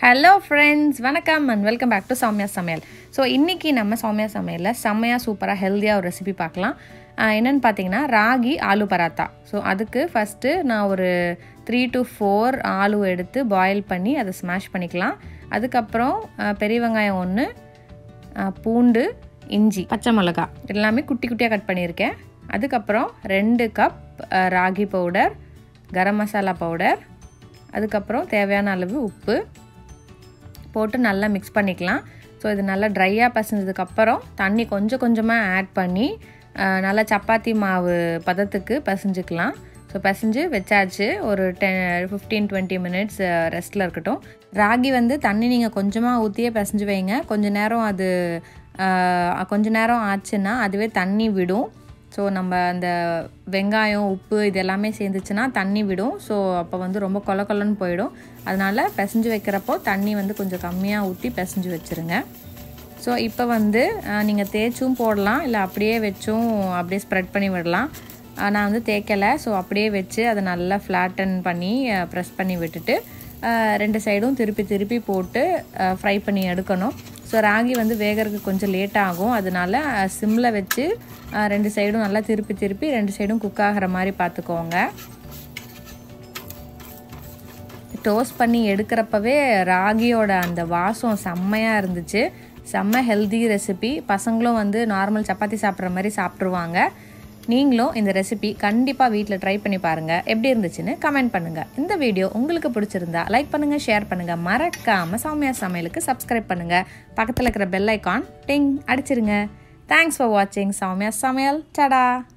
hello friends வணக்கம் and welcome back to Soumya Samayal so இன்றைக்கி நம்ம சௌமியா சமையலில் செம்மையாக சூப்பராக ஹெல்த்தியாக ஒரு ரெசிபி பார்க்கலாம் ஆஹ் என்னன்னு பார்த்தீங்கன்னா ராகி ஆலு பராத்தா ஸோ அதுக்கு ஃபஸ்ட்டு நான் ஒரு த்ரீ டு ஃபோர் ஆலு எடுத்து பாயில் பண்ணி அதை ஸ்மாஷ் பண்ணிக்கலாம் அதுக்கப்புறம் ஆஹ் பெரிய வெங்காயம் ஒன்று பூண்டு இஞ்சி பச்சை மிளகா எல்லாமே குட்டி குட்டியாக கட் பண்ணியிருக்கேன் அதுக்கப்புறம் ரெண்டு cup ragi powder garam masala powder அதுக்கப்புறம் தேவையான அளவு உப்பு போட்டு நல்லா மிக்ஸ் பண்ணிக்கலாம் ஸோ இது நல்லா ட்ரையாக பசஞ்சதுக்கப்புறம் தண்ணி கொஞ்சம் கொஞ்சமாக ஆட் பண்ணி அஹ், நல்லா சப்பாத்தி மாவு பதத்துக்கு பசைஞ்சுக்கலாம் ஸோ பசைஞ்சு வச்சாச்சு ஒரு டென் ஃபிஃப்டீன் டுவெண்ட்டி மினிட்ஸ் ரெஸ்ட்டில் இருக்கட்டும் ராகி வந்து தண்ணி நீங்கள் கொஞ்சமாக ஊற்றியே பசைஞ்சு வைங்க கொஞ்ச நேரம் அது அஹ், கொஞ்ச நேரம் ஆச்சுன்னா அதுவே தண்ணி விடும் ஸோ நம்ம அந்த வெங்காயம் உப்பு இது எல்லாமே சேர்ந்துச்சுன்னா தண்ணி விடும் ஸோ அப்போ வந்து ரொம்ப கொல கொலன்னு போயிடும் அதனால் பிசைஞ்சு வைக்கிறப்போ தண்ணி வந்து கொஞ்சம் கம்மியாக ஊற்றி பிசைஞ்சு வச்சுருங்க ஸோ இப்போ வந்து நீங்கள் தேய்ச்சும் போடலாம் இல்லை அப்படியே வச்சும் அப்படியே ஸ்ப்ரெட் பண்ணி விடலாம் அஹ் நான் வந்து தேய்க்கலை ஸோ அப்படியே வச்சு அதை நல்லா ஃப்ளாட்டன் பண்ணி ப்ரெஸ் பண்ணி விட்டுட்டு அஹ் ரெண்டு சைடும் திருப்பி திருப்பி போட்டு ஃப்ரை பண்ணி எடுக்கணும் ஸோ ராகி வந்து வேகறதுக்கு கொஞ்சம் லேட் ஆகும் அதனால சிம்மில் வச்சு அஹ் ரெண்டு சைடும் நல்லா திருப்பி திருப்பி ரெண்டு சைடும் குக் ஆகிற மாதிரி பார்த்துக்கோங்க டோஸ்ட் பண்ணி எடுக்கிறப்பவே ராகியோட அந்த வாசம் செம்மையாக இருந்துச்சு செம்ம ஹெல்தி ரெசிபி பசங்களும் வந்து நார்மல் சப்பாத்தி சாப்பிட்ற மாதிரி சாப்பிட்ருவாங்க நீங்களும் இந்த ரெசிபி கண்டிப்பாக வீட்டில் ட்ரை பண்ணி பாருங்கள் எப்படி இருந்துச்சுன்னு கமெண்ட் பண்ணுங்கள் இந்த வீடியோ உங்களுக்கு பிடிச்சிருந்தா லைக் பண்ணுங்கள் ஷேர் பண்ணுங்கள் மறக்காமல் சௌமியா சமையலுக்கு சப்ஸ்கிரைப் பண்ணுங்கள் பக்கத்தில் இருக்கிற பெல் ஐக்கான் டிங் அடிச்சிருங்க தேங்க்ஸ் ஃபார் வாட்சிங் சௌமியா சமையல் டடா